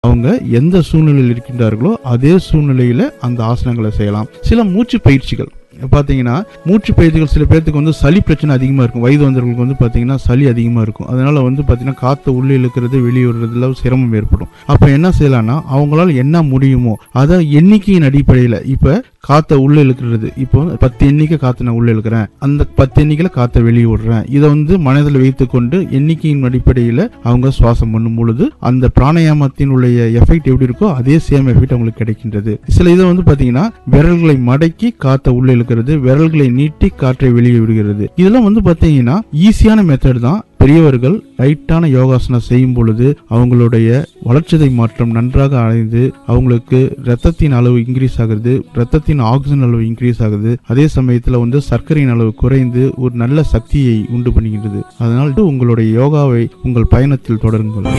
அவங்க எந்த சூழ்நிலையில் இருக்கின்றார்களோ அதே சூழ்நிலையில அந்த ஆசனங்களை செய்யலாம் சில மூச்சு பயிற்சிகள் பார்த்தீங்கன்னா மூச்சு பயிற்சிகள் சில பேர்த்துக்கு வந்து சளி பிரச்சனை அதிகமாக இருக்கும் வயது வந்தவர்களுக்கு வந்து பார்த்தீங்கன்னா சளி அதிகமாக இருக்கும் அதனால வந்து பார்த்தீங்கன்னா காற்றை உள்ளே இழுக்கிறது வெளியே விடுறதுல சிரமம் ஏற்படும் அப்போ என்ன செய்யலாம்னா அவங்களால என்ன முடியுமோ அதை எண்ணிக்கையின் அடிப்படையில் இப்போ காற்றை உள்ளே இழுக்கிறது இப்போ பத்து எண்ணிக்கை காற்றை நான் உள்ளே இழுக்கிறேன் அந்த பத்து எண்ணிக்கையில் காற்றை வெளியே விடுறேன் இதை வந்து மனதில் வைத்துக்கொண்டு எண்ணிக்கையின் அடிப்படையில் அவங்க சுவாசம் பண்ணும் பொழுது அந்த பிராணாயாமத்தினுடைய எஃபெக்ட் எப்படி இருக்கோ அதே சேம் எஃபெக்ட் அவங்களுக்கு கிடைக்கின்றது சில இதை வந்து பார்த்தீங்கன்னா விரல்களை மடக்கி காற்றை உள்ளே இழுக்கிறது விரல்களை நீட்டி காற்றை வெளியே விடுகிறது இதெல்லாம் வந்து பார்த்தீங்கன்னா ஈஸியான மெத்தட் தான் பெரியவர்கள் ரைட்டான யோகாசனம் செய்யும் பொழுது அவங்களுடைய வளர்ச்சிதை மாற்றம் நன்றாக அடைந்து அவங்களுக்கு ரத்தத்தின் அளவு இன்க்ரீஸ் ஆகுது ரத்தத்தின் ஆக்சிஜன் அளவு இன்க்ரீஸ் ஆகுது அதே சமயத்தில் வந்து சர்க்கரையின் அளவு குறைந்து ஒரு நல்ல சக்தியை உண்டு பண்ணுகின்றது அதனால் உங்களுடைய யோகாவை உங்கள் பயணத்தில் தொடருங்கள்